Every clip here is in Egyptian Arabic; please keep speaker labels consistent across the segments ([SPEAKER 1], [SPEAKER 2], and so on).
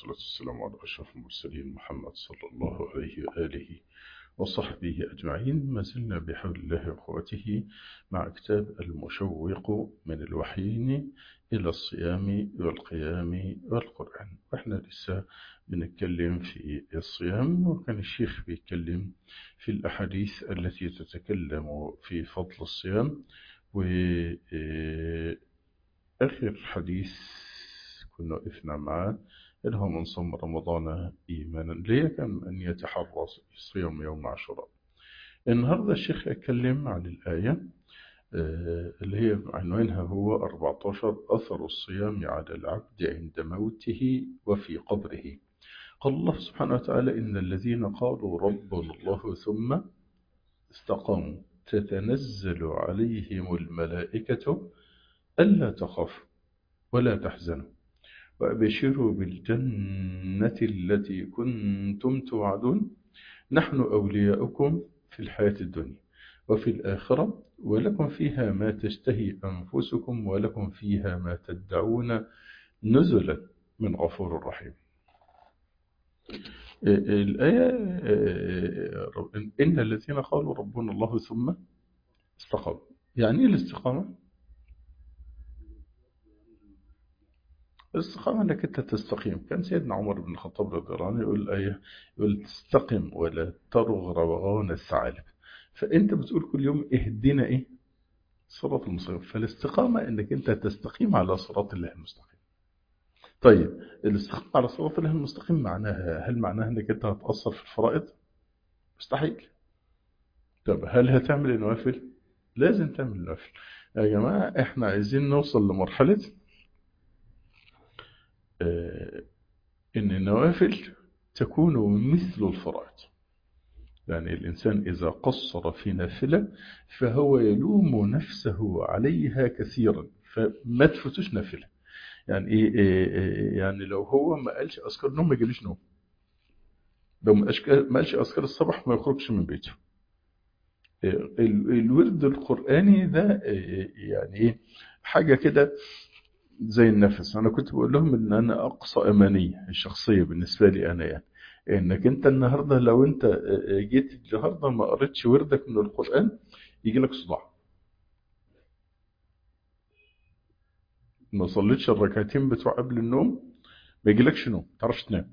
[SPEAKER 1] والصلاة والسلام على أشرف المرسلين محمد صلى الله عليه وآله وصحبه أجمعين ما زلنا بحول الله وقوته مع كتاب المشوق من الوحيين إلى الصيام والقيام والقرآن وإحنا لسه بنتكلم في الصيام وكان الشيخ بيتكلم في الأحاديث التي تتكلم في فضل الصيام وآخر حديث كنا وقفنا معاه اللي هو من صوم رمضان إيمانا ليه كان أن يتحرى صيام يوم عاشوراء النهاردة الشيخ يتكلم عن الآية اللي هي عنوانها هو 14 أثر الصيام على العبد عند موته وفي قبره قال الله سبحانه وتعالى إن الذين قالوا ربنا الله ثم استقاموا تتنزل عليهم الملائكة ألا تخافوا ولا تحزنوا وأبشروا بالجنة التي كنتم توعدون نحن أولياؤكم في الحياة الدنيا وفي الآخرة ولكم فيها ما تشتهي أنفسكم ولكم فيها ما تدعون نزلا من غفور رحيم الآية إن الذين قالوا ربنا الله ثم استقاموا يعني إيه الاستقامة؟ الاستقامة انك انت تستقيم كان سيدنا عمر بن الخطاب رضي الله عنه يقول ايه يقول تستقم ولا ترغ روغان الثعالب فانت بتقول كل يوم اهدنا ايه صراط المستقيم فالاستقامة انك انت تستقيم على صراط الله المستقيم طيب الاستقامة على صراط الله المستقيم معناها هل معناها انك انت هتأثر في الفرائض مستحيل طب هل هتعمل النوافل لازم تعمل النوافل يا جماعة احنا عايزين نوصل لمرحلة إن النوافل تكون مثل الفرائض يعني الإنسان إذا قصر في نافلة فهو يلوم نفسه عليها كثيرا فما تفوتوش نافلة يعني إيه, إيه يعني لو هو ما قالش أذكار نوم ما يجيليش نوم لو ما قالش أذكار الصباح ما يخرجش من بيته الورد القرآني ده يعني إيه حاجة كده زي النفس انا كنت بقول لهم ان انا اقصى امانيه الشخصيه بالنسبه لي انا يعني انك انت النهارده لو انت جيت النهارده ما قريتش وردك من القران يجي لك صداع ما صليتش الركعتين بتوع قبل النوم ما يجيلكش نوم ما تعرفش تنام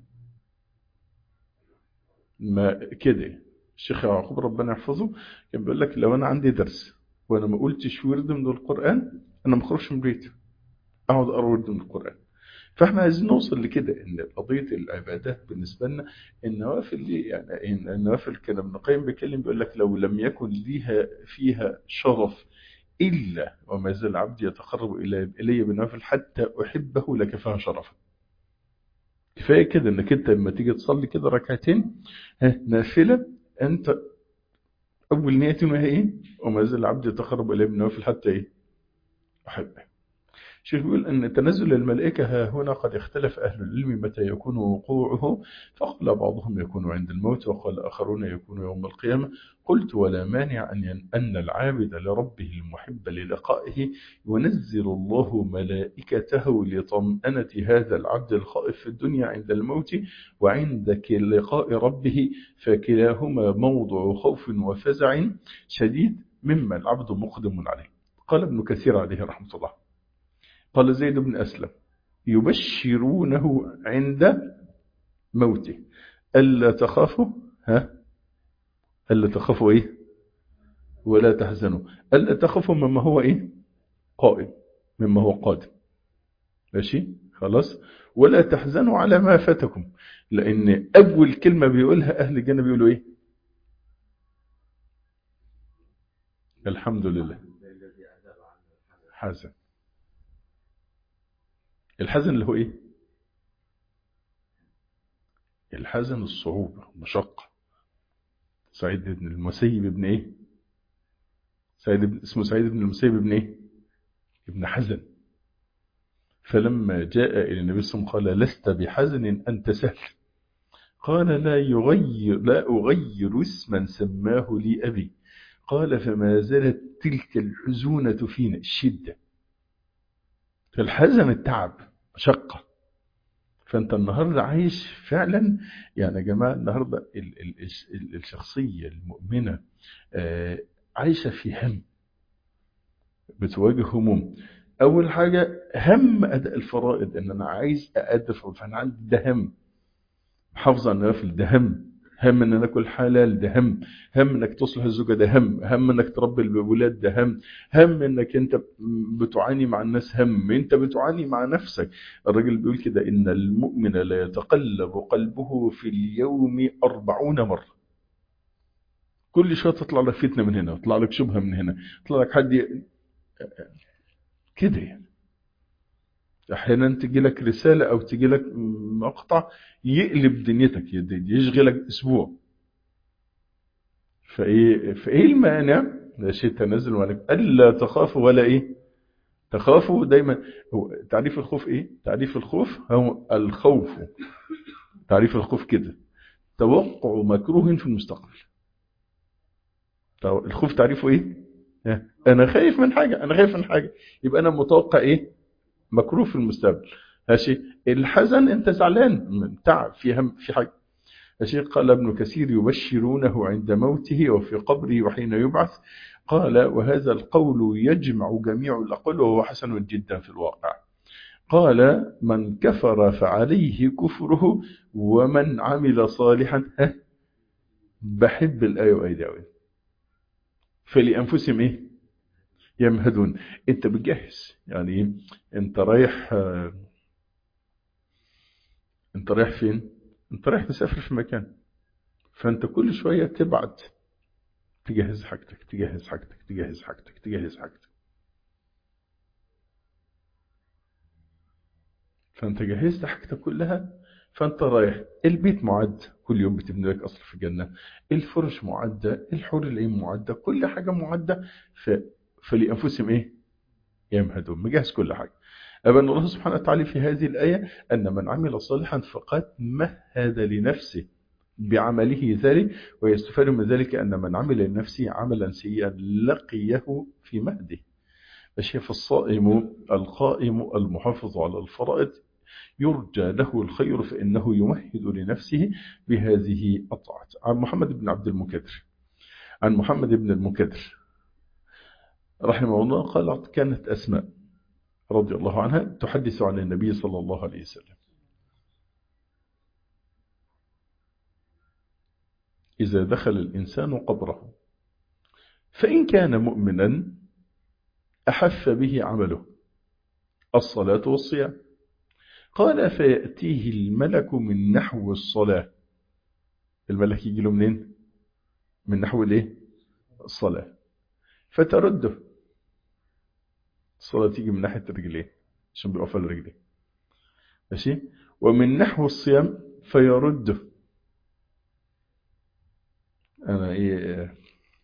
[SPEAKER 1] ما كده الشيخ يعقوب ربنا يحفظه كان بيقول لك لو انا عندي درس وانا ما قلتش ورد من القران انا ما اخرجش من بيتي اقعد اقرا ورد من القران فاحنا عايزين نوصل لكده ان قضيه العبادات بالنسبه لنا النوافل دي يعني النوافل كان ابن القيم بيتكلم بيقول لك لو لم يكن ليها فيها شرف الا وما زال العبد يتقرب الي الي بالنوافل حتى احبه لكفاها شرفا كفايه كده انك انت لما تيجي تصلي كده ركعتين نافله انت اول نيتي ما هي ايه وما زال العبد يتقرب الي بالنوافل حتى ايه احبه الشيخ بيقول أن تنزل الملائكة ها هنا قد اختلف أهل العلم متى يكون وقوعه فقال بعضهم يكون عند الموت وقال آخرون يكون يوم القيامة قلت ولا مانع أن أن العابد لربه المحب للقائه ينزل الله ملائكته لطمأنة هذا العبد الخائف في الدنيا عند الموت وعند لقاء ربه فكلاهما موضع خوف وفزع شديد مما العبد مقدم عليه قال ابن كثير عليه رحمة الله قال زيد بن أسلم يبشرونه عند موته ألا تخافوا ها ألا تخافوا إيه ولا تحزنوا ألا تخافوا مما هو إيه قائم مما هو قادم ماشي خلاص ولا تحزنوا على ما فاتكم لأن أول كلمة بيقولها أهل الجنة بيقولوا إيه الحمد لله حزن الحزن اللي هو ايه الحزن الصعوبة مشقة سعيد بن المسيب ابن ايه سعيد بن اسمه سعيد بن المسيب ابن ايه ابن حزن فلما جاء الى النبي صلى الله عليه وسلم قال لست بحزن انت سهل قال لا يغير لا اغير اسما سماه لي ابي قال فما زالت تلك الحزونة فينا الشدة فالحزن التعب مشقة فانت النهارده عايش فعلا يعني يا جماعه النهارده ال ال ال الشخصيه المؤمنه آه عايشه في هم بتواجه هموم اول حاجه هم اداء الفرائض ان انا عايز اادي الفرائض فانا عندي ده هم محافظه على النوافل ده هم هم ان انا اكل حلال ده هم هم انك تصلح الزوجه ده هم هم انك تربي الولاد ده هم هم انك انت بتعاني مع الناس هم انت بتعاني مع نفسك الراجل بيقول كده ان المؤمن لا يتقلب قلبه في اليوم أربعون مره كل شويه تطلع لك فتنه من هنا تطلع لك شبهه من هنا تطلع لك حد ي... كده يعني احيانا تجي لك رساله او تجي لك مقطع يقلب دنيتك يشغلك اسبوع فايه فايه المانع ده شيء تنزل عليك الا تخافوا ولا ايه تخافوا دايما هو تعريف الخوف ايه تعريف الخوف هو الخوف تعريف الخوف كده توقع مكروه في المستقبل الخوف تعريفه ايه انا خايف من حاجه انا خايف من حاجه يبقى انا متوقع ايه مكروه في المستقبل ماشي الحزن انت زعلان من تعب في هم في حاجه ماشي قال ابن كثير يبشرونه عند موته وفي قبره وحين يبعث قال وهذا القول يجمع جميع الاقوال وهو حسن جدا في الواقع قال من كفر فعليه كفره ومن عمل صالحا بحب الايه وايدي قوي فلانفسهم ايه يمهدون انت بتجهز يعني انت رايح انت رايح فين انت رايح مسافر في مكان فانت كل شوية تبعت تجهز حاجتك تجهز حاجتك تجهز حاجتك تجهز حاجتك فانت جهزت حاجتك كلها فانت رايح البيت معد كل يوم بتبني لك قصر في الجنة الفرش معدة الحور العين معدة كل حاجة معدة ف... فلأنفسهم ايه يمهدون مجهز كل حاجة أبن الله سبحانه وتعالى في هذه الآية أن من عمل صالحا فقد مهد لنفسه بعمله ذلك ويستفاد من ذلك أن من عمل لنفسه عملا سيئا لقيه في مهده فشيف الصائم القائم المحافظ على الفرائض يرجى له الخير فإنه يمهد لنفسه بهذه الطاعات عن محمد بن عبد المكدر عن محمد بن المكدر رحمه الله قالت كانت أسماء رضي الله عنها تحدث عن النبي صلى الله عليه وسلم إذا دخل الإنسان قبره فإن كان مؤمنا أحف به عمله الصلاة والصيام قال فيأتيه الملك من نحو الصلاة الملك يجي له منين من نحو الايه الصلاة فترده الصلاة تيجي من ناحية الرجلين عشان بيقف على الرجلين ماشي ومن نحو الصيام فيرده انا ايه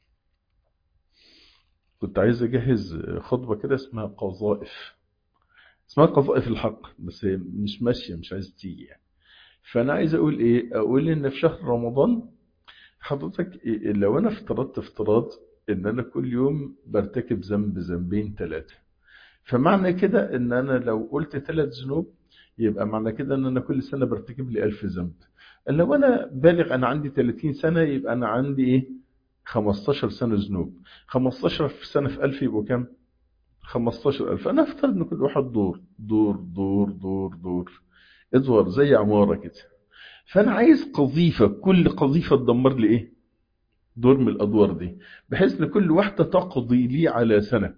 [SPEAKER 1] كنت عايز اجهز خطبة كده اسمها قظائف اسمها قظائف الحق بس مش ماشية مش عايز تيجي يعني فانا عايز اقول ايه اقول ان في شهر رمضان حضرتك إيه لو انا افترضت افتراض ان انا كل يوم برتكب ذنب ذنبين ثلاثة فمعنى كده ان انا لو قلت ثلاث ذنوب يبقى معنى كده ان انا كل سنة برتكب لي ألف ذنب لو انا بالغ انا عندي 30 سنة يبقى انا عندي ايه 15 سنة ذنوب 15 في سنة في 1000 يبقوا كام 15000 انا افترض ان كل واحد دور دور دور دور دور ادور زي عمارة كده فانا عايز قذيفة كل قذيفة تدمر لي ايه دور من الادوار دي بحيث ان كل واحدة تقضي لي على سنة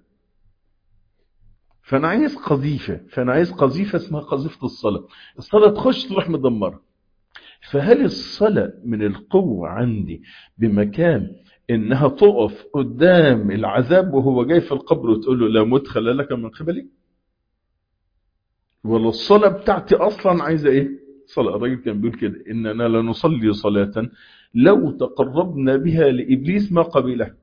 [SPEAKER 1] فانا عايز قذيفة فانا عايز قذيفة اسمها قذيفة الصلاة الصلاة تخش تروح مدمرة فهل الصلاة من القوة عندي بمكان انها تقف قدام العذاب وهو جاي في القبر وتقول له لا مدخل لك من قبلي ولا الصلاة بتاعتي اصلا عايزة ايه صلاة الراجل كان بيقول كده اننا لنصلي صلاة لو تقربنا بها لابليس ما قبلها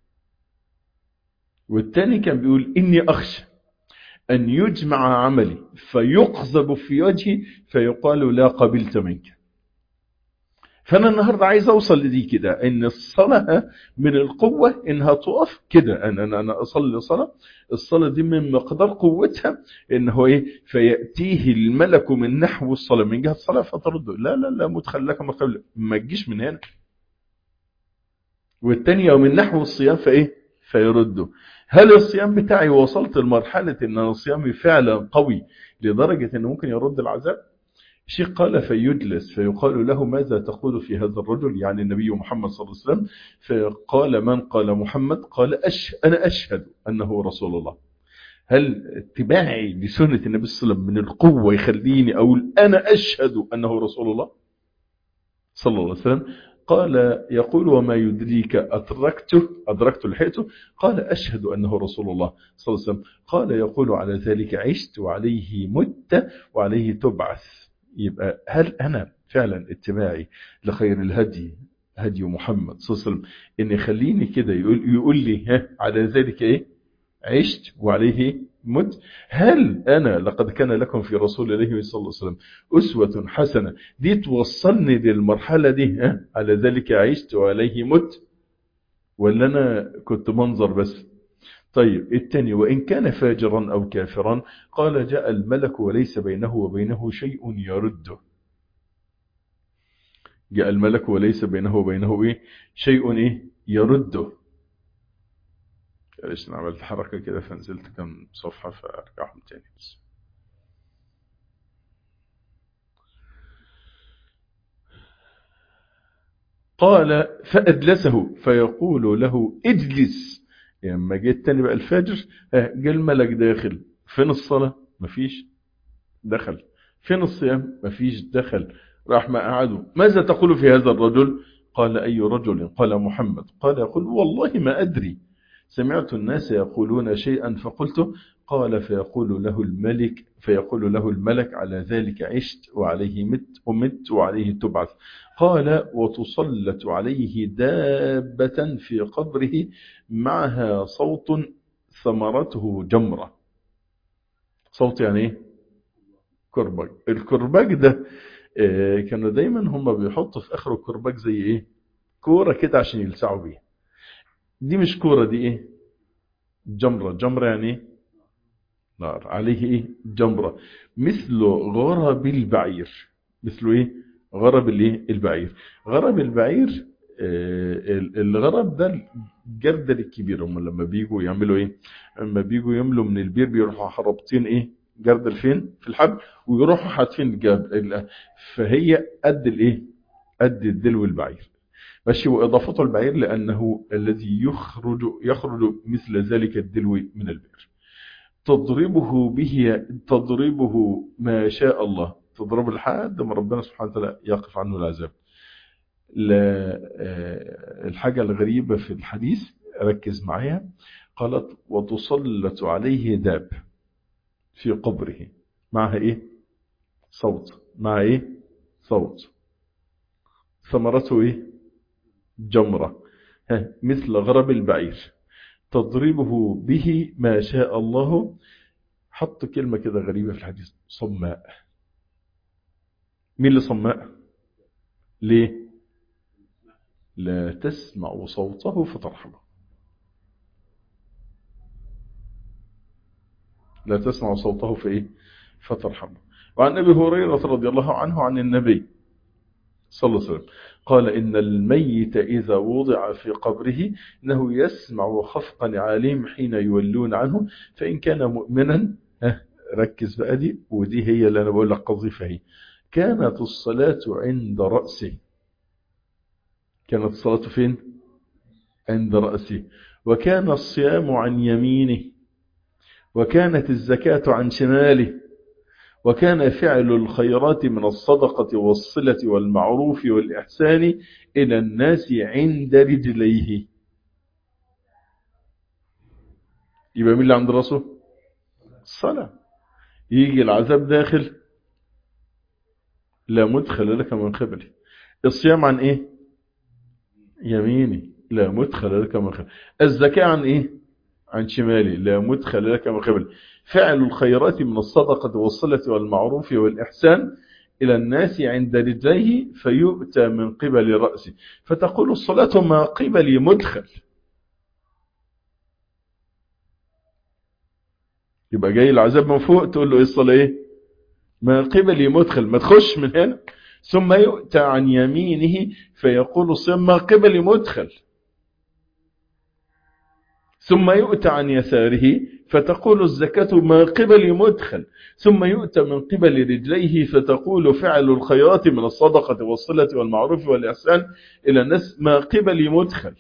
[SPEAKER 1] والتاني كان بيقول اني اخشى ان يجمع عملي فيقذب في وجهي فيقال لا قبلت منك فانا النهارده عايز اوصل لدي كده ان الصلاه من القوه انها تقف كده انا انا انا اصلي صلاه الصلاه دي من مقدار قوتها ان هو ايه فياتيه الملك من نحو الصلاه من جهه الصلاه فترد لا لا لا مدخل لك مدخل ما تجيش من هنا والثانيه ومن نحو الصيام فايه فيرده هل الصيام بتاعي وصلت لمرحله ان انا صيامي فعلا قوي لدرجه انه ممكن يرد العذاب شيخ قال فيجلس فيقال له ماذا تقول في هذا الرجل يعني النبي محمد صلى الله عليه وسلم فقال من قال محمد قال أش أنا أشهد أنه رسول الله هل اتباعي لسنة النبي صلى الله عليه وسلم من القوة يخليني أقول أنا أشهد أنه رسول الله صلى الله عليه وسلم قال يقول وما يدريك أدركته أدركت لحقته قال أشهد أنه رسول الله صلى الله عليه وسلم قال يقول على ذلك عشت وعليه مت وعليه تبعث يبقى هل أنا فعلا اتباعي لخير الهدي هدي محمد صلى الله عليه وسلم ان يخليني كده يقول, يقول لي ها على ذلك ايه عشت وعليه مت هل انا لقد كان لكم في رسول الله صلى الله عليه وسلم اسوه حسنه دي توصلني للمرحله دي ها على ذلك عشت وعليه مت ولا انا كنت منظر بس طيب الثاني وإن كان فاجرا أو كافرا قال جاء الملك وليس بينه وبينه شيء يرده جاء الملك وليس بينه وبينه إيه شيء إيه يرده ليش أنا عملت حركة كده فنزلت كم صفحة فأرجعهم تاني بس قال فأجلسه فيقول له اجلس لما يعني جيت تاني بقى الفجر جاء الملك داخل فين الصلاة مفيش دخل فين الصيام مفيش دخل راح ما قعدوا ماذا تقول في هذا الرجل قال أي رجل قال محمد قال يقول والله ما أدري سمعت الناس يقولون شيئا فقلت قال فيقول له الملك فيقول له الملك على ذلك عشت وعليه مت ومت وعليه تبعث قال وتسلط عليه دابة في قبره معها صوت ثمرته جمرة صوت يعني ايه كرباج الكرباج ده آه كانوا دايما هم بيحطوا في اخره الكرباج زي ايه كورة كده عشان يلسعوا بيها دي مش كورة دي ايه جمرة جمرة يعني ايه نار عليه ايه جمرة مثل غرب البعير مثل ايه غرب الايه البعير غرب البعير آه الغرب ده الجردل الكبير هم لما بيجوا يعملوا ايه لما بيجوا يملوا من البير بيروحوا رابطين ايه جردل فين في الحبل ويروحوا حاطفين الجبل فهي قد الايه قد الدلو البعير ماشي واضافته البعير لانه الذي يخرج يخرج مثل ذلك الدلو من البئر تضربه به تضربه ما شاء الله تضرب لحد ما ربنا سبحانه وتعالى يقف عنه العذاب الحاجة الغريبة في الحديث ركز معايا قالت وتسلط عليه داب في قبره معها ايه صوت مع ايه صوت ثمرته ايه جمرة مثل غرب البعير تضربه به ما شاء الله حط كلمة كده غريبة في الحديث صماء مين اللي صماء ليه لا تسمع صوته فترحمه لا تسمع صوته في إيه؟ فترحمه وعن أبي هريرة رضي الله عنه عن النبي صلى الله عليه وسلم قال إن الميت إذا وضع في قبره إنه يسمع خفق نعالهم حين يولون عنه فإن كان مؤمنا ركز بقى دي ودي هي اللي أنا بقول لك قضيفة هي كانت الصلاة عند رأسه كانت الصلاة فين عند رأسه وكان الصيام عن يمينه وكانت الزكاة عن شماله وكان فعل الخيرات من الصدقة والصلة والمعروف والإحسان إلى الناس عند رجليه يبقى مين اللي عند راسه الصلاة يجي العذاب داخل لا مدخل لك من قبلي الصيام عن ايه يميني لا مدخل لك من قبلي الزكاة عن ايه عن شمالي لا مدخل لك من قبل فعل الخيرات من الصدقة والصلة والمعروف والإحسان إلى الناس عند رجليه فيؤتى من قبل رأسه فتقول الصلاة ما قبل مدخل يبقى جاي العذاب من فوق تقول له ايه الصلاة ايه ما قبل مدخل ما تخش من هنا ثم يؤتى عن يمينه فيقول الصيام ما قبل مدخل ثم يؤتى عن يساره فتقول الزكاة ما قبل مدخل ثم يؤتى من قبل رجليه فتقول فعل الخيرات من الصدقة والصلة والمعروف والإحسان إلى الناس ما قبل مدخل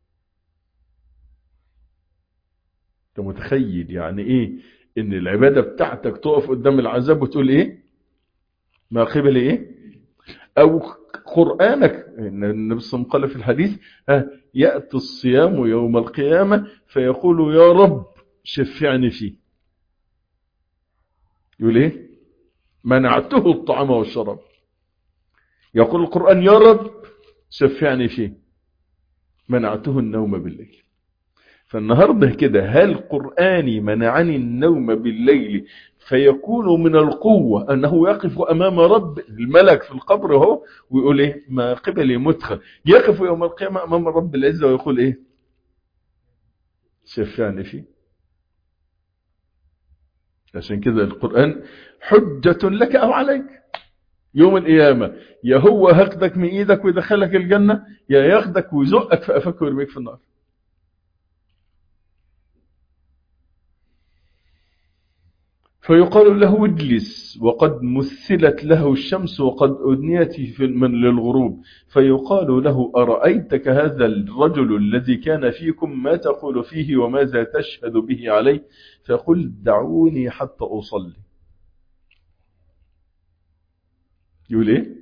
[SPEAKER 1] انت متخيل يعني ايه ان العبادة بتاعتك تقف قدام العذاب وتقول ايه ما قبل ايه او قرآنك النبي صلى الله عليه وسلم قال في الحديث ها يأتي الصيام يوم القيامة فيقول يا رب شفعني فيه يقول ايه منعته الطعام والشراب يقول القرآن يا رب شفعني فيه منعته النوم بالليل فالنهاردة كده هل قرآني منعني النوم بالليل فيكون من القوة أنه يقف أمام رب الملك في القبر هو ويقول إيه ما قبل مدخل يقف يوم القيامة أمام رب العزة ويقول إيه شفعني فيه عشان كده القرآن حجة لك أو عليك يوم القيامة يا هو هاخدك من إيدك ويدخلك الجنة يا ياخدك ويزقك في أفك ويرميك في النار فيقال له اجلس وقد مثلت له الشمس وقد أدنيت من للغروب فيقال له أرأيتك هذا الرجل الذي كان فيكم ما تقول فيه وماذا تشهد به عليه فقل دعوني حتى أصلي يقول ايه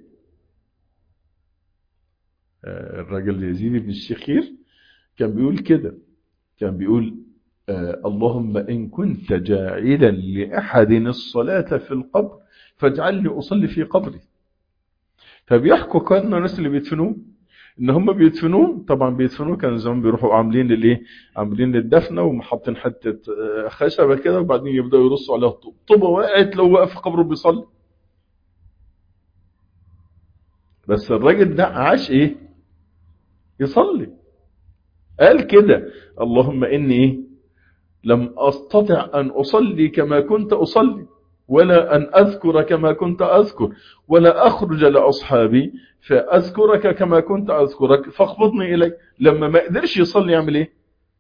[SPEAKER 1] الرجل يزيد بن الشخير كان بيقول كده كان بيقول اللهم إن كنت جاعلا لأحد الصلاة في القبر فاجعلني أصلي في قبري فبيحكوا كان الناس اللي بيدفنوه ان هم بيدفنوه طبعا بيدفنوه كانوا زمان بيروحوا عاملين للايه عاملين للدفنه ومحطين حته خشبه كده وبعدين يبداوا يرصوا عليها الطوب طوبه وقعت لو وقف في قبره بيصلي بس الراجل ده عاش ايه يصلي قال كده اللهم اني ايه لم أستطع أن أصلي كما كنت أصلي ولا أن أذكر كما كنت أذكر ولا أخرج لأصحابي فأذكرك كما كنت أذكرك فاخبطني إليك لما ما قدرش يصلي يعمل إيه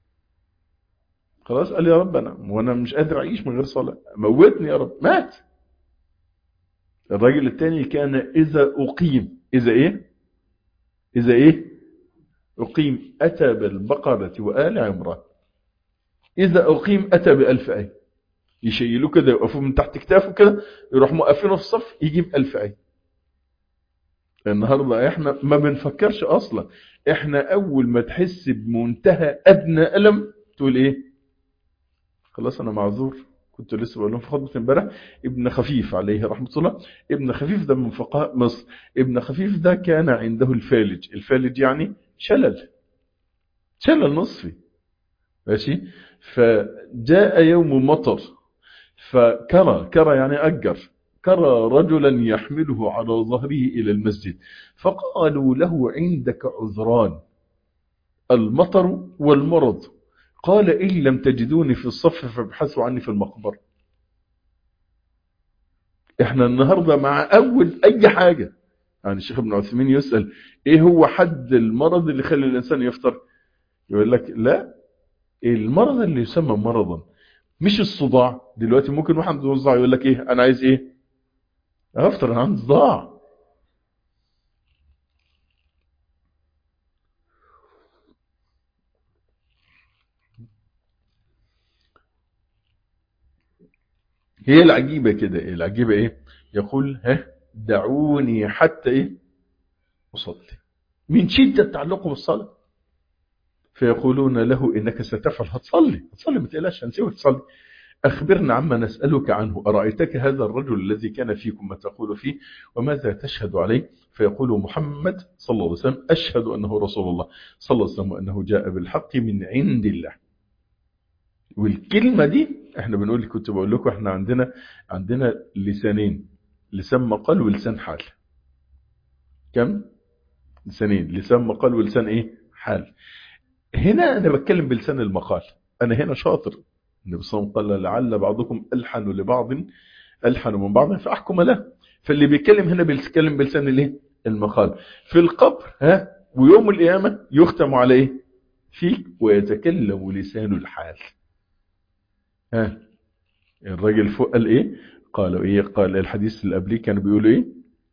[SPEAKER 1] خلاص قال يا رب أنا وأنا مش قادر أعيش من غير صلاة موتني يا رب مات الراجل الثاني كان إذا أقيم إذا إيه إذا إيه أقيم أتى بالبقرة وآل عمران إذا أقيم أتى بألف آية يشيلوه كده يوقفوه من تحت كتافه كده يروح موقفينه في الصف يجيب ألف آية النهاردة احنا ما بنفكرش أصلا احنا أول ما تحس بمنتهى أدنى ألم تقول إيه خلاص أنا معذور كنت لسه بقول لهم في خطبة امبارح ابن خفيف عليه رحمة الله ابن خفيف ده من فقهاء مصر ابن خفيف ده كان عنده الفالج الفالج يعني شلل شلل نصفي ماشي فجاء يوم مطر فكرى كرى يعني أجر كرى رجلا يحمله على ظهره إلى المسجد فقالوا له عندك عذران المطر والمرض قال إن لم تجدوني في الصف فابحثوا عني في المقبرة احنا النهاردة مع أول أي حاجة يعني الشيخ ابن عثمين يسأل ايه هو حد المرض اللي يخلي الإنسان يفطر يقول لك لا المرض اللي يسمى مرضا مش الصداع دلوقتي ممكن واحد عنده صداع يقول لك ايه انا عايز ايه افطر انا عندي صداع هي العجيبة كده العجيبة ايه يقول ها دعوني حتى ايه اصلي من شدة تعلقه بالصلاة فيقولون له إنك ستفعل هتصلي هتصلي ما تقلقش هنسيبك تصلي أخبرنا عما نسألك عنه أرأيتك هذا الرجل الذي كان فيكم ما تقول فيه وماذا تشهد عليه فيقول محمد صلى الله عليه وسلم أشهد أنه رسول الله صلى الله عليه وسلم وأنه جاء بالحق من عند الله والكلمة دي احنا بنقول كنت بقول لكم احنا عندنا عندنا لسانين لسان مقال ولسان حال كم لسانين لسان مقال ولسان ايه حال هنا انا بتكلم بلسان المقال انا هنا شاطر النبي صلى الله عليه وسلم قال لعل بعضكم الحن لبعض الحن من بعض فاحكم له فاللي بيتكلم هنا بيتكلم بلسان الايه المقال في القبر ها ويوم القيامه يختم على ايه فيك ويتكلم لسان الحال ها الراجل فوق قال ايه قالوا ايه قال الحديث اللي قبليه كانوا بيقولوا ايه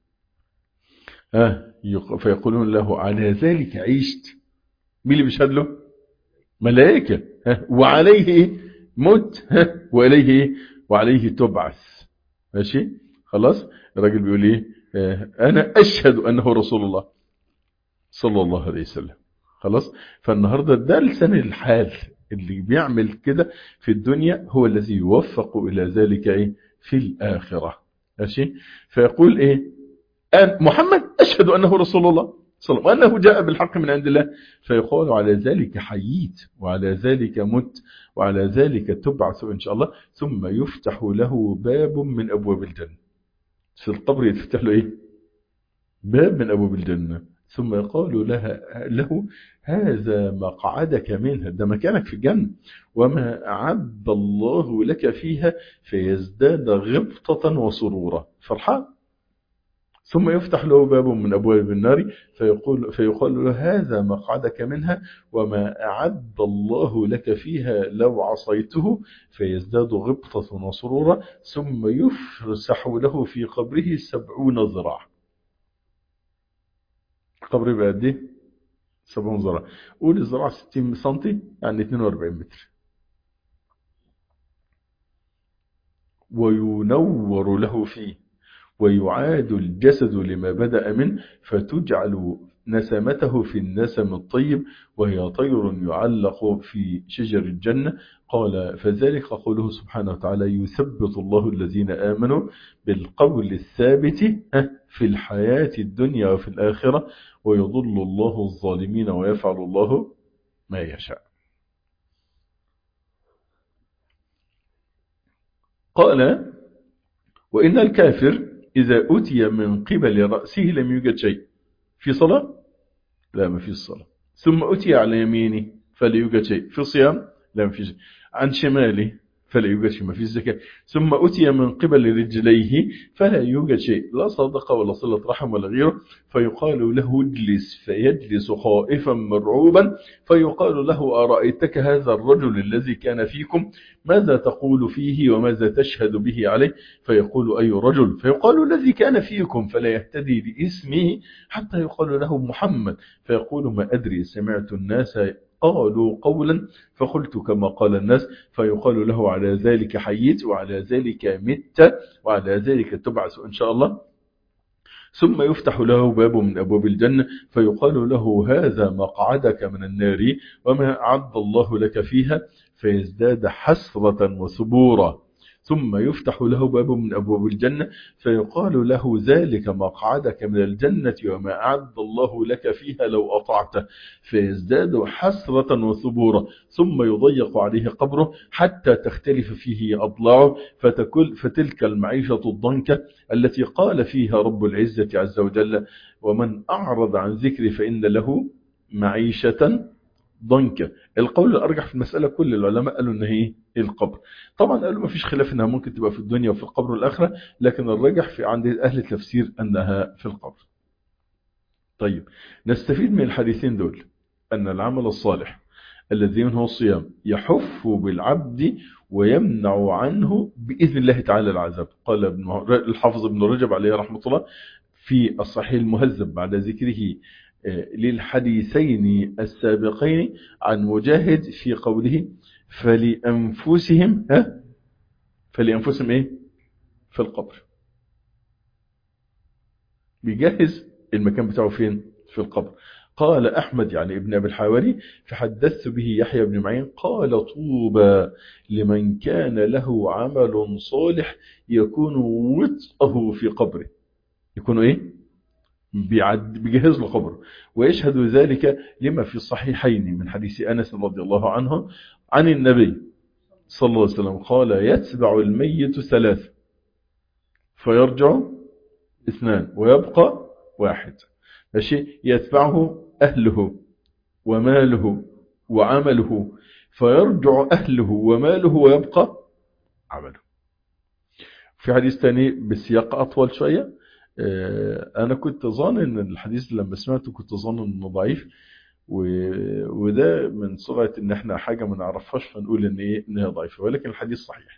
[SPEAKER 1] ها فيقولون له على ذلك عشت مين اللي بيشهد له ملائكة ها وعليه ايه مت ها وإليه ايه وعليه تبعث ماشي خلاص الراجل بيقول ايه انا اشهد انه رسول الله صلى الله عليه وسلم خلاص فالنهاردة ده لسان الحال اللي بيعمل كده في الدنيا هو الذي يوفق إلى ذلك إيه في الآخرة ماشي فيقول إيه أن محمد أشهد أنه رسول الله صلى الله وأنه جاء بالحق من عند الله فيقول على ذلك حييت وعلى ذلك مت وعلى ذلك تبعث إن شاء الله ثم يفتح له باب من أبواب الجنة في القبر يتفتح له إيه باب من أبواب الجنة ثم يقال لها له هذا مقعدك منها ده مكانك في الجنة وما أعد الله لك فيها فيزداد غبطة وسرورا فرحان ثم يفتح له باب من أبواب النار فيقول, فيقال له هذا مقعدك منها وما أعد الله لك فيها لو عصيته فيزداد غبطة وسرورا ثم يفسح له في قبره سبعون ذراع القبر يبقى قد ايه 70 ذراع قول الذراع 60 سم يعني 42 متر وينور له فيه ويعاد الجسد لما بدأ منه فتجعل نسمته في النسم الطيب وهي طير يعلق في شجر الجنة قال فذلك قوله سبحانه وتعالى يثبت الله الذين آمنوا بالقول الثابت في الحياة الدنيا وفي الآخرة ويضل الله الظالمين ويفعل الله ما يشاء قال وإن الكافر إذا أتي من قبل رأسه لم يوجد شيء في صلاة لا ما في الصلاة ثم أتي على يمينه فلا يوجد شيء في صيام لا ما في شيء عن شماله فلا يوجد شيء ما في الزكاة ثم أتي من قبل رجليه فلا يوجد شيء لا صدقة ولا صلة رحم ولا غيره فيقال له اجلس فيجلس خائفا مرعوبا فيقال له أرأيتك هذا الرجل الذي كان فيكم ماذا تقول فيه وماذا تشهد به عليه فيقول أي رجل فيقال الذي كان فيكم فلا يهتدي باسمه حتى يقال له محمد فيقول ما أدري سمعت الناس قالوا قولا فقلت كما قال الناس فيقال له على ذلك حييت وعلى ذلك مت وعلى ذلك تبعث إن شاء الله ثم يفتح له باب من أبواب الجنة فيقال له هذا مقعدك من النار وما أعد الله لك فيها فيزداد حسرة وثبورا ثم يفتح له باب من أبواب الجنة فيقال له ذلك مقعدك من الجنة وما أعد الله لك فيها لو أطعته فيزداد حسرة وثبورا ثم يضيق عليه قبره حتى تختلف فيه أضلاعه فتكل فتلك المعيشة الضنكة التي قال فيها رب العزة عز وجل ومن أعرض عن ذكري فإن له معيشة ضنكة القول الأرجح في المسألة كل العلماء قالوا إنها إيه القبر طبعا قالوا ما فيش خلاف إنها ممكن تبقى في الدنيا وفي القبر والآخرة لكن الرجح في عند أهل التفسير أنها في القبر طيب نستفيد من الحديثين دول أن العمل الصالح الذي منه الصيام يحف بالعبد ويمنع عنه بإذن الله تعالى العذاب قال الحافظ ابن رجب عليه رحمة الله في الصحيح المهذب بعد ذكره للحديثين السابقين عن مجاهد في قوله فلأنفسهم ها فلأنفسهم ايه في القبر بيجهز المكان بتاعه فين في القبر قال أحمد يعني ابن أبي الحواري فحدثت به يحيى بن معين قال طوبى لمن كان له عمل صالح يكون وطئه في قبره يكون ايه بيعد بيجهز له قبره ويشهد ذلك لما في الصحيحين من حديث أنس رضي الله عنه عن النبي صلى الله عليه وسلم قال يتبع الميت ثلاث فيرجع اثنان ويبقى واحد ماشي يتبعه أهله وماله وعمله فيرجع أهله وماله ويبقى عمله في حديث تاني بسياق أطول شوية أنا كنت ظن أن الحديث لما سمعته كنت ظن أنه ضعيف وده من سرعة أن احنا حاجة ما نعرفهاش فنقول أن إيه أنها ضعيفة ولكن الحديث صحيح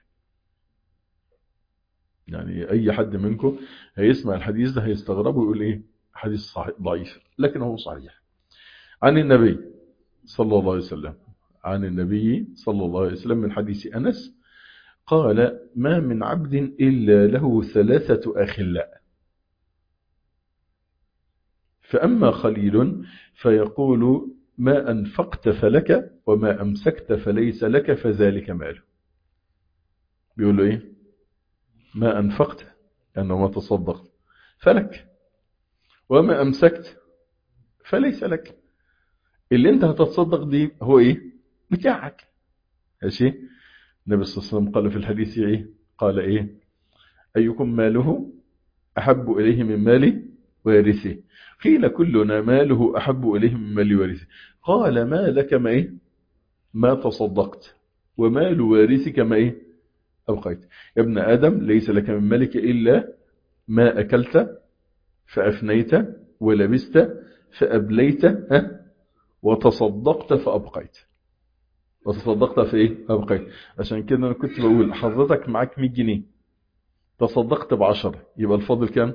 [SPEAKER 1] يعني أي حد منكم هيسمع الحديث ده هيستغربه ويقول إيه حديث صحيح ضعيف لكن هو صحيح عن النبي صلى الله عليه وسلم عن النبي صلى الله عليه وسلم من حديث أنس قال ما من عبد إلا له ثلاثة أخلاء فأما خليل فيقول ما أنفقت فلك وما أمسكت فليس لك فذلك ماله بيقول له إيه ما أنفقت أنه ما تصدقت فلك وما أمسكت فليس لك اللي انت هتتصدق دي هو ايه بتاعك ماشي النبي صلى الله عليه وسلم قال في الحديث ايه قال ايه ايكم ماله احب اليه من مالي وارثه قيل كلنا ماله احب اليه من مالي وارثه قال ما لك ما ايه ما تصدقت ومال وارثك ما ايه ابقيت يا ابن ادم ليس لك من مالك الا ما اكلت فافنيت ولبست فابليت ها وتصدقت فأبقيت وتصدقت في ايه أبقيت عشان كده أنا كنت بقول حضرتك معاك 100 جنيه تصدقت بعشرة يبقى الفاضل كام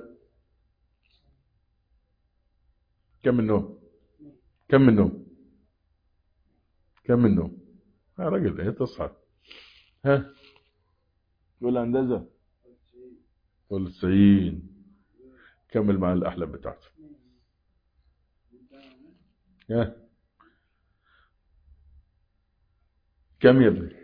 [SPEAKER 1] كم منهم كم منهم كم منهم يا راجل ايه تصحى ها قول هندسة قول 90 كمل مع الأحلام بتاعته ها كم يا ابني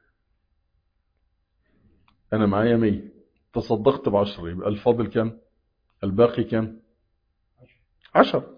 [SPEAKER 1] انا معايا 100 تصدقت بعشرة يبقى الفاضل كم الباقي كم عشر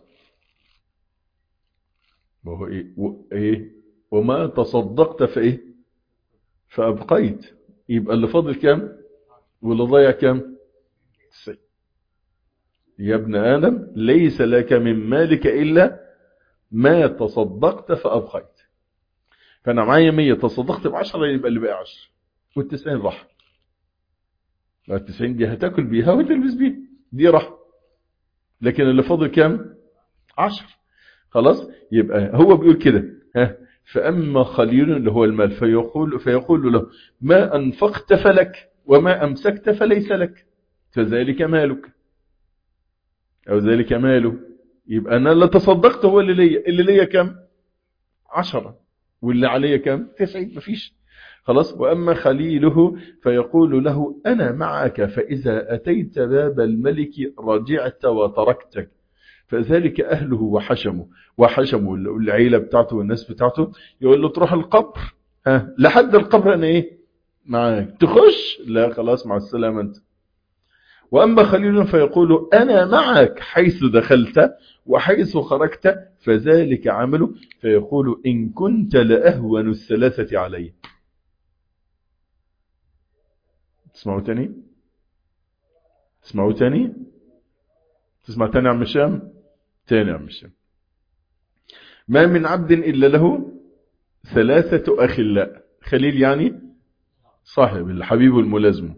[SPEAKER 1] وهو ايه و... ايه وما تصدقت في ايه فابقيت يبقى اللي فاضل كم واللي ضيع كم تسعين يا ابن ادم ليس لك من مالك الا ما تصدقت فأبقيت فأنا معايا 100 تصدقت بعشرة يبقى اللي بقى 10 والتسعين راح التسعين دي هتاكل بيها وتلبس بيها دي راح لكن اللي فاضل كام 10 خلاص يبقى هو بيقول كده ها فأما خليل اللي هو المال فيقول, فيقول له ما أنفقت فلك وما أمسكت فليس لك فذلك مالك أو ذلك ماله يبقى أنا اللي تصدقت هو اللي ليا اللي ليا كم عشرة واللي عليا كم تسعين مفيش خلاص وأما خليله فيقول له أنا معك فإذا أتيت باب الملك رجعت وتركتك فذلك أهله وحشمه وحشمه العيلة بتاعته والناس بتاعته يقول له تروح القبر ها لحد القبر أنا إيه معاك تخش لا خلاص مع السلامة أنت وأما خليل فيقول أنا معك حيث دخلت وحيث خرجت فذلك عمله فيقول إن كنت لأهون الثلاثة علي تسمعوا تاني تسمعوا تاني تسمع تاني عم الشام تاني عم الشام ما من عبد إلا له ثلاثة أخلاء خليل يعني صاحب الحبيب الملازم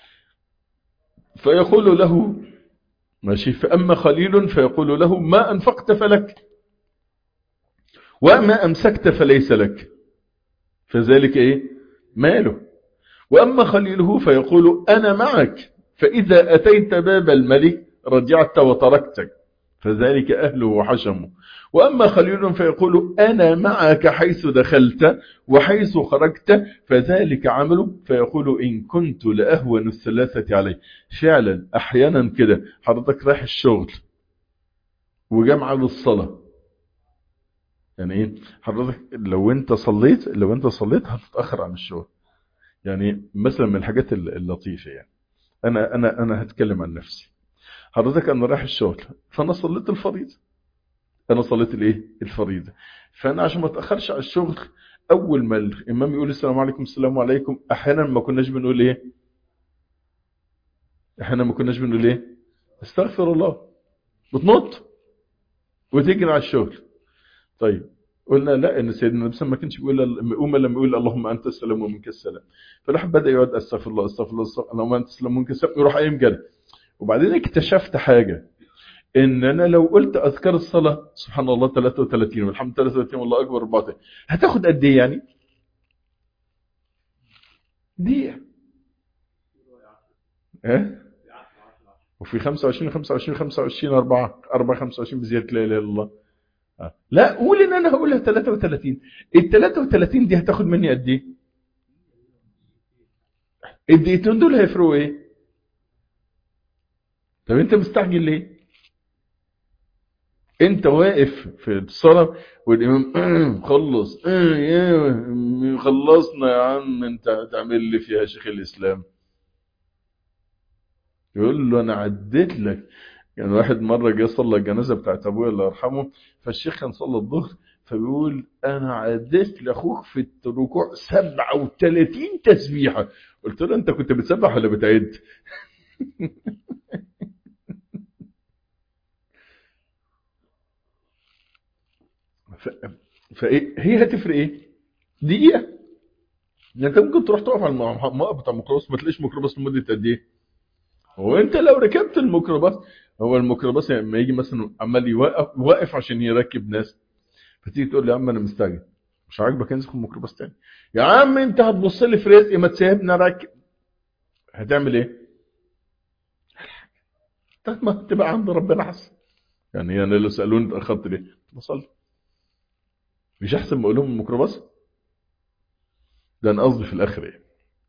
[SPEAKER 1] فيقول له ماشي فأما خليل فيقول له ما أنفقت فلك وما أمسكت فليس لك فذلك إيه ماله وأما خليله فيقول أنا معك فإذا أتيت باب الملك رجعت وتركتك فذلك أهله وحشمه وأما خليل فيقول أنا معك حيث دخلت وحيث خرجت فذلك عمله فيقول إن كنت لأهون الثلاثة عليه فعلا أحيانا كده حضرتك رايح الشغل وجمع للصلاة يعني ايه حضرتك لو انت صليت لو انت صليت هتتأخر عن الشغل يعني مثلا من الحاجات اللطيفة يعني انا انا انا هتكلم عن نفسي حضرتك انا رايح الشغل فانا صليت الفريضه انا صليت الايه الفريضه فانا عشان ما اتاخرش على الشغل اول ما الامام يقول السلام عليكم السلام عليكم احيانا ما كناش بنقول ايه احيانا ما كناش بنقول ايه استغفر الله بتنط وتجري على الشغل طيب قلنا لا ان سيدنا النبي ما كانش بيقول قوم لما يقول اللهم انت السلام ومنك السلام فالواحد بدا يقعد استغفر الله استغفر الله استغفر اللهم انت السلام ومنك السلام يروح قايم جري وبعدين اكتشفت حاجه ان انا لو قلت اذكار الصلاه سبحان الله 33 والحمد 33 والله اكبر 34 هتاخد قد ايه يعني؟ دقيقه ايه؟ وفي 25 25 25 4 4 25 بزياده لا اله الا الله آه. لا قول ان انا هقولها 33 ال 33 دي هتاخد مني قد ايه؟ الدقيقتين دول هيفرقوا ايه؟ طب انت مستعجل ليه؟ انت واقف في الصلاه والامام خلص اه يا خلصنا يا عم انت هتعمل لي فيها شيخ الاسلام يقول له انا عديت لك يعني واحد مره جه صلى الجنازه بتاعت ابويا الله يرحمه فالشيخ كان صلى الظهر فبيقول انا عديت لاخوك في الركوع 37 تسبيحه قلت له انت كنت بتسبح ولا بتعد ف... فايه هي هتفرق ايه دقيقه يعني انت ممكن تروح تقف على الموقف بتاع الميكروباص ما تلاقيش ميكروباص لمده قد ايه هو انت لو ركبت الميكروباص هو الميكروباص لما يجي مثلا عمال يوقف واقف عشان يركب ناس فتيجي تقول لي يا عم انا مستعجل مش عاجبك انزل الميكروباص تاني يا عم انت هتبص لي في رزقي ما تسيبني اركب هتعمل ايه؟ طب ما تبقى عند ربنا احسن يعني انا لو سالوني اتاخرت ليه؟ بصلي مش احسن ما اقول لهم الميكروباص؟ ده انا قصدي في الاخر ايه؟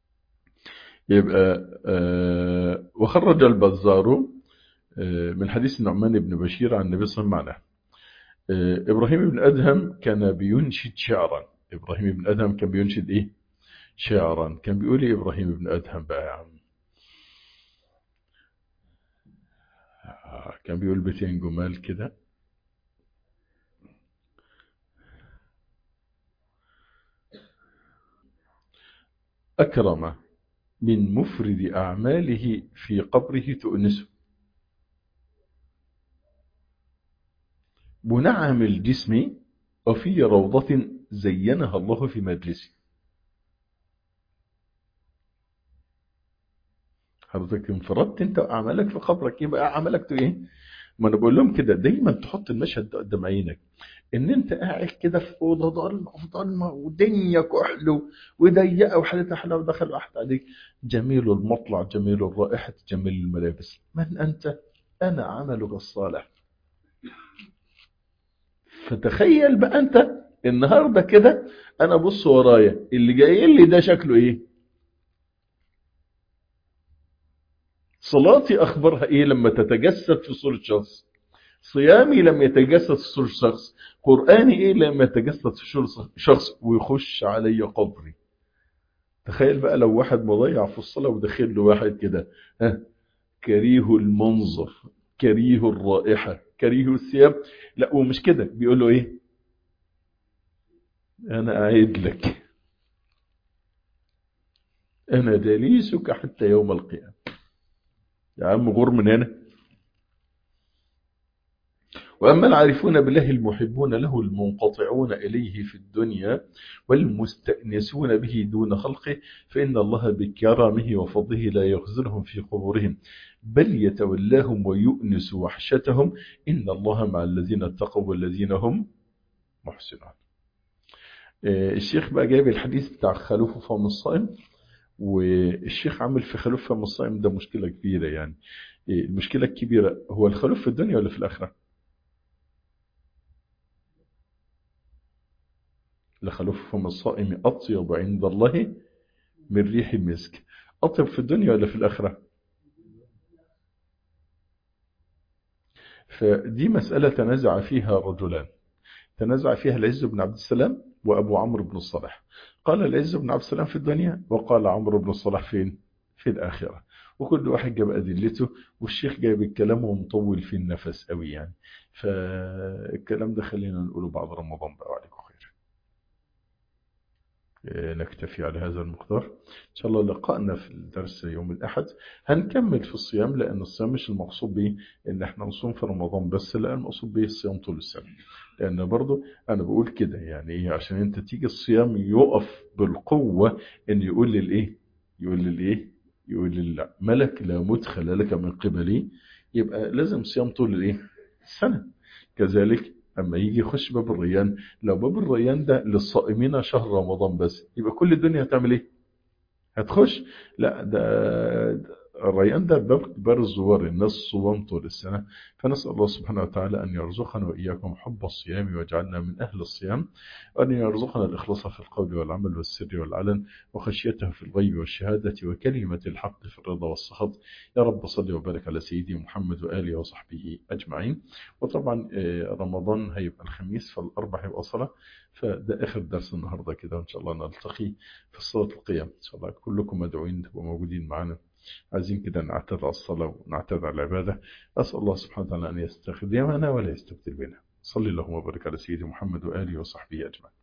[SPEAKER 1] يبقى آه وخرج البزار آه من حديث النعمان بن بشير عن النبي صلى الله عليه وسلم آه ابراهيم بن ادهم كان بينشد شعرا ابراهيم بن ادهم كان بينشد ايه شعرا كان بيقول ايه ابراهيم بن ادهم بقى يا عم كان بيقول بيتين جمال كده أكرم من مفرد أعماله في قبره تؤنسه منعم الجسم وفي روضة زينها الله في مجلسه حضرتك انفردت انت واعمالك في قبرك يبقى اعمالك ايه ما انا بقول لهم كده دايما تحط المشهد ده قدام عينك ان انت قاعد كده في اوضه ضلمه في ضلمه ودنيا كحل وضيقه وحالتها حلوه ودخل واحد عليك جميل المطلع جميل الرائحه جميل الملابس من انت انا عملك الصالح فتخيل بقى انت النهارده كده انا بص ورايا اللي جاي لي ده شكله ايه صلاتي اخبارها ايه لما تتجسد في صوره شخص صيامي لما يتجسد في صوره شخص قراني ايه لما يتجسد في صوره شخص ويخش علي قبري تخيل بقى لو واحد مضيع في الصلاه وداخل له واحد كده ها كريه المنظر كريه الرائحه كريه الثياب لا ومش كده بيقول له ايه انا اعيد لك انا جليسك حتى يوم القيامه يا عم غور من هنا وأما العارفون بالله المحبون له المنقطعون إليه في الدنيا والمستأنسون به دون خلقه فإن الله بكرمه وفضله لا يخزنهم في قبورهم بل يتولاهم ويؤنس وحشتهم إن الله مع الذين اتقوا والذين هم محسنون الشيخ بقى جايب الحديث بتاع خلوف فم الصائم والشيخ عامل في خلوف فم الصائم ده مشكلة كبيرة يعني المشكلة الكبيرة هو الخلوف في الدنيا ولا في الآخرة لخلوف فم الصائم أطيب عند الله من ريح المسك أطيب في الدنيا ولا في الآخرة فدي مسألة تنازع فيها رجلان تنازع فيها العز بن عبد السلام وأبو عمرو بن الصالح قال العز بن عبد السلام في الدنيا وقال عمرو بن الصالح فين في الآخرة وكل واحد جاب أدلته والشيخ جايب الكلام ومطول في النفس قوي يعني فالكلام ده خلينا نقوله بعد رمضان بقى وعليكم خير نكتفي على هذا المقدار إن شاء الله لقائنا في الدرس يوم الأحد هنكمل في الصيام لأن الصيام مش المقصود به إن احنا نصوم في رمضان بس لا المقصود به الصيام طول السنة لأن برضو أنا بقول كده يعني إيه عشان أنت تيجي الصيام يقف بالقوة إن يقول للإيه يقول للإيه يقول لله ملك لا مدخل لك من قبلي يبقى لازم صيام طول الإيه السنة كذلك اما يجي يخش باب الريان لو باب الريان ده للصائمين شهر رمضان بس يبقى كل الدنيا هتعمل ايه هتخش لا ده الريان ده باب كبار الزوار الناس صوام طول السنة فنسأل الله سبحانه وتعالى أن يرزقنا وإياكم حب الصيام ويجعلنا من أهل الصيام وأن يرزقنا الإخلاص في القول والعمل والسر والعلن وخشيته في الغيب والشهادة وكلمة الحق في الرضا والسخط يا رب صل وبارك على سيدي محمد وآله وصحبه أجمعين وطبعا رمضان هيبقى الخميس فالأربع هيبقى صلاة فده آخر درس النهاردة كده وإن شاء الله نلتقي في صلاة القيام إن شاء الله كلكم مدعوين تبقوا موجودين معنا عايزين كده نعتاد على الصلاة ونعتاد على العبادة أسأل الله سبحانه وتعالى أن يستخدمنا ولا يستبدل بنا صلي اللهم وبارك على سيدي محمد وآله وصحبه أجمعين